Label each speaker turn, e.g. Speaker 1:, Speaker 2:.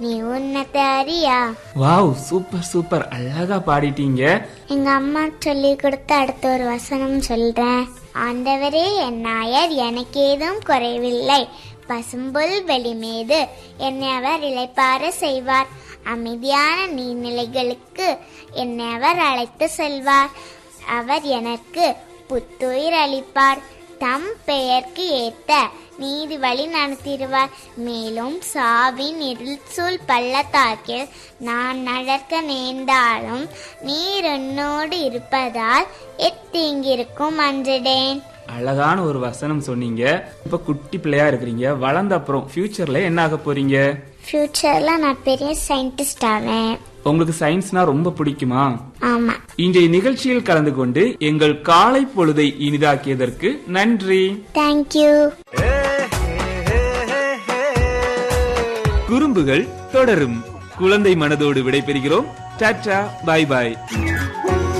Speaker 1: நீ உன்னத அறியா
Speaker 2: வாவ் சூப்பர் சூப்பர் அழகா பாடிட்டீங்க
Speaker 1: எங்க அம்மா சொல்லி கொடுத்த அடுத்த ஒரு வசனம் சொல்றேன் ஆண்டவரே என் நாயர் எனக்கு ஏதும் குறைவில்லை பசும்புல் வெளிமீது என்னை அவர் இளைப்பார செய்வார் அமைதியான நீர்நிலைகளுக்கு என்னை அவர் அழைத்து செல்வார் அவர் எனக்கு புத்துயிர் அளிப்பார் தம் பெயர்க்கு ஏத்த நீதி வழி நடத்திடுவார் மேலும் சாவின் இருள் சூழ் பள்ளத்தாக்கில் நான் நடக்க நேர்ந்தாலும் நீர் என்னோடு இருப்பதால் எத்தீங்கிருக்கும் அன்றிடேன்
Speaker 2: அழகான ஒரு வசனம் சொன்னீங்க இப்ப குட்டி பிள்ளையா இருக்கிறீங்க வளர்ந்த அப்புறம் ஃபியூச்சர்ல என்ன ஆக போறீங்க
Speaker 1: ஃபியூச்சர்ல நான் பெரிய சயின்டிஸ்ட் ஆவேன்
Speaker 2: உங்களுக்கு சயின்ஸ்னா ரொம்ப பிடிக்குமா
Speaker 1: ஆமா
Speaker 2: இன்றைய நிகழ்ச்சியில் கலந்து கொண்டு எங்கள் காலை பொழுதை இனிதாக்கியதற்கு நன்றி
Speaker 1: தேங்க்யூ
Speaker 2: குறும்புகள் தொடரும் குழந்தை மனதோடு விடைபெறுகிறோம் டாடா பாய் பாய்